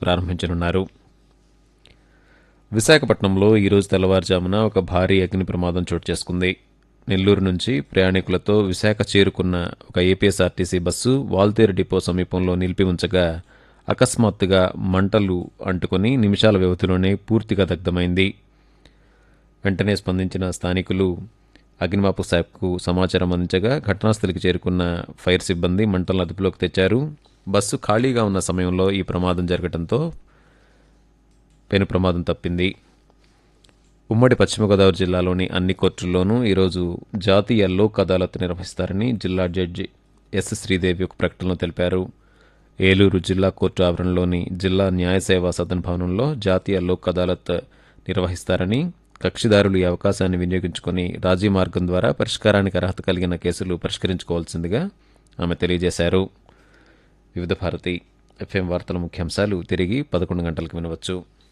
ప్రారంభించనున్నారు విశాఖపట్నంలో ఈరోజు తెల్లవారుజామున ఒక భారీ అగ్ని ప్రమాదం చోటు చేసుకుంది నెల్లూరు నుంచి ప్రయాణికులతో విశాఖ చేరుకున్న ఒక ఏపీఎస్ఆర్టీసీ బస్సు వాల్తేరు డిపో సమీపంలో నిలిపి ఉంచగా అకస్మాత్తుగా మంటలు అంటుకొని నిమిషాల వ్యవధిలోనే పూర్తిగా దగ్ధమైంది వెంటనే స్పందించిన స్థానికులు అగ్నిమాపక శాఖకు సమాచారం అందించగా ఘటనాస్థలికి చేరుకున్న ఫైర్ సిబ్బంది మంటలను అదుపులోకి తెచ్చారు బస్సు ఖాళీగా ఉన్న సమయంలో ఈ ప్రమాదం జరగడంతో పెను ప్రమాదం తప్పింది ఉమ్మడి పశ్చిమ గోదావరి జిల్లాలోని అన్ని కోర్టుల్లోనూ ఈరోజు జాతీయ లోక్ అదాలత్ నిర్వహిస్తారని జిల్లా జడ్జి ఎస్ శ్రీదేవి ఒక ప్రకటనలో తెలిపారు ఏలూరు జిల్లా కోర్టు ఆవరణలోని జిల్లా న్యాయ సేవా సదన్ భవనంలో జాతీయ లోక్ అదాలత్ నిర్వహిస్తారని కక్షిదారులు ఈ అవకాశాన్ని వినియోగించుకొని రాజీ మార్గం ద్వారా పరిష్కారానికి అర్హత కలిగిన కేసులు పరిష్కరించుకోవాల్సిందిగా ఆమె తెలియజేశారు వివిధ భారతి ఎఫ్ఎం వార్తల ముఖ్యాంశాలు తిరిగి పదకొండు గంటలకు వినవచ్చు